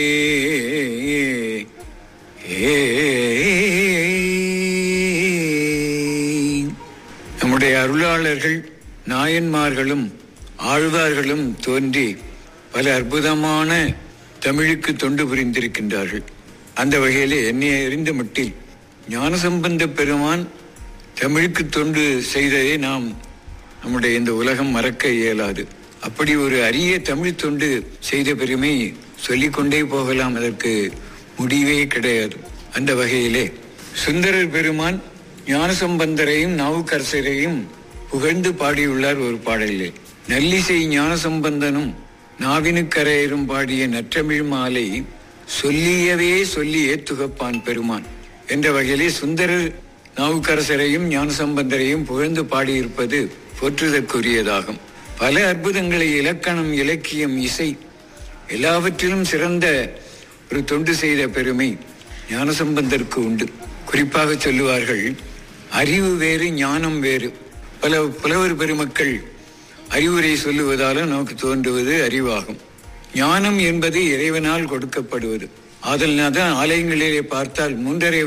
நம்முடைய அருளாளர்கள் நாயன்மார்களும் ஆழ்வார்களும் தோன்றி பல அற்புதமான தமிழுக்கு தொண்டு புரிந்திருக்கின்றார்கள் அந்த வகையிலே என்னை அறிந்த மட்டில் ஞானசம்பந்த பெருமான் தமிழுக்கு தொண்டு செய்ததை நாம் நம்முடைய இந்த உலகம் மறக்க இயலாது அப்படி ஒரு அரிய தமிழ் தொண்டு செய்த பெருமை சொல்லிக்கொண்டே போகலாம் அதற்கு முடிவே கிடையாது அந்த வகையிலே சுந்தரர் பெருமான் ஞானசம்பந்தரையும் நாவுக்கரசரையும் புகழ்ந்து பாடியுள்ளார் ஒரு பாடலிலே நல்லிசை ஞானசம்பந்தனும் நாவினுக்கரையரும் பாடிய நற்றமிழ் மாலை சொல்லியவே சொல்லி ஏத்துகப்பான் பெருமான் என்ற வகையிலே சுந்தரர் நாவுக்கரசரையும் ஞானசம்பந்தரையும் புகழ்ந்து பாடியிருப்பது போற்றுதற்குரியதாகும் பல அற்புதங்களை இலக்கணம் இலக்கியம் இசை எல்லாவற்றிலும் சிறந்த ஒரு தொண்டு செய்த பெருமை ஞானசம்பந்தருக்கு உண்டு குறிப்பாக சொல்லுவார்கள் அறிவு வேறு ஞானம் வேறு பல புலவர் பெருமக்கள் அறிவுரை சொல்லுவதாலும் நமக்கு தோன்றுவது அறிவாகும் ஞானம் என்பது இறைவனால் கொடுக்கப்படுவது ஆதல்னாதான் ஆலயங்களிலே பார்த்தால் மூன்றரை